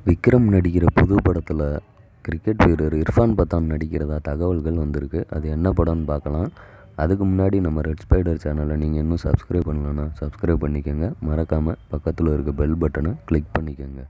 விக்ரம் நடிக்கிற புது படத்தில் கிரிக்கெட் வீரர் இர்ஃபான் பத்தான் நடிக்கிறதா தகவல்கள் வந்திருக்கு அது என்ன படம்னு பார்க்கலாம் அதுக்கு முன்னாடி நம்ம ரெட் ஸ்பைடர் சேனலை நீங்கள் இன்னும் சப்ஸ்கிரைப் பண்ணலன்னா சப்ஸ்கிரைப் பண்ணிக்கோங்க மறக்காமல் பக்கத்தில் இருக்க பெல் பட்டனை கிளிக் பண்ணிக்கோங்க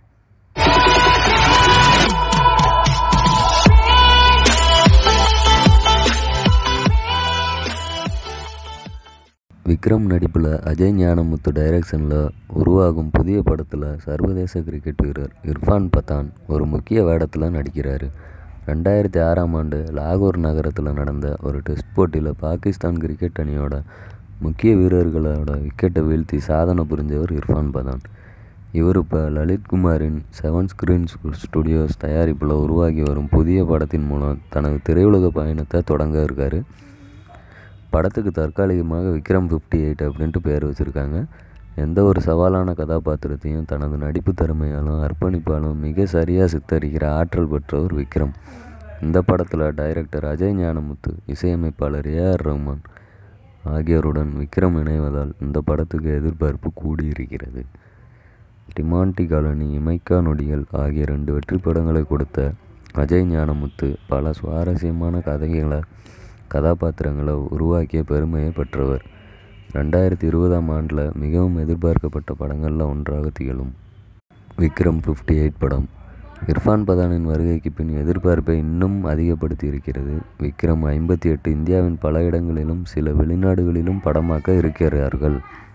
விக்ரம் நடிப்பில் அஜய் ஞானமுத்து டைரக்ஷனில் உருவாகும் புதிய படத்தில் சர்வதேச கிரிக்கெட் வீரர் இர்ஃபான் பத்தான் ஒரு முக்கிய வேடத்தில் நடிக்கிறாரு ரெண்டாயிரத்தி ஆறாம் ஆண்டு லாகூர் நகரத்தில் நடந்த ஒரு டெஸ்ட் போட்டியில் பாகிஸ்தான் கிரிக்கெட் அணியோட முக்கிய வீரர்களோட விக்கெட்டை வீழ்த்தி சாதனை புரிஞ்சவர் இர்ஃபான் பதான் இவர் இப்போ லலித் குமாரின் செவன் ஸ்க்ரீன் ஸ்டுடியோஸ் தயாரிப்பில் உருவாகி வரும் புதிய படத்தின் மூலம் தனது திரையுலக பயணத்தை தொடங்க இருக்கார் படத்துக்கு தற்காலிகமாக விக்ரம் ஃபிஃப்டி எயிட் அப்படின்ட்டு பேர் வச்சுருக்காங்க எந்த ஒரு சவாலான கதாபாத்திரத்தையும் தனது நடிப்பு திறமையாலும் அர்ப்பணிப்பாலும் மிக சரியாக சித்தரிக்கிற ஆற்றல் பெற்றவர் விக்ரம் இந்த படத்தில் டைரக்டர் அஜய் ஞானமுத்து இசையமைப்பாளர் ஏஆர் ரஹ்மான் ஆகியோருடன் விக்ரம் இணைவதால் இந்த படத்துக்கு எதிர்பார்ப்பு கூடியிருக்கிறது டிமாண்டி காலனி இமைக்கா நொடிகள் ஆகிய ரெண்டு வெற்றி படங்களை கொடுத்த அஜய் ஞானமுத்து பல சுவாரஸ்யமான கதைகளை கதாபாத்திரங்களை உருவாக்கிய பெருமையை பெற்றவர் ரெண்டாயிரத்தி இருபதாம் ஆண்டில் மிகவும் எதிர்பார்க்கப்பட்ட படங்களில் ஒன்றாக திகழும் விக்ரம் ஃபிஃப்டி எயிட் படம் இர்ஃபான் பதானின் வருகைக்கு பின் எதிர்பார்ப்பை இன்னும் அதிகப்படுத்தி இருக்கிறது விக்ரம் ஐம்பத்தி எட்டு இந்தியாவின் பல இடங்களிலும் சில வெளிநாடுகளிலும் படமாக்க இருக்கிறார்கள்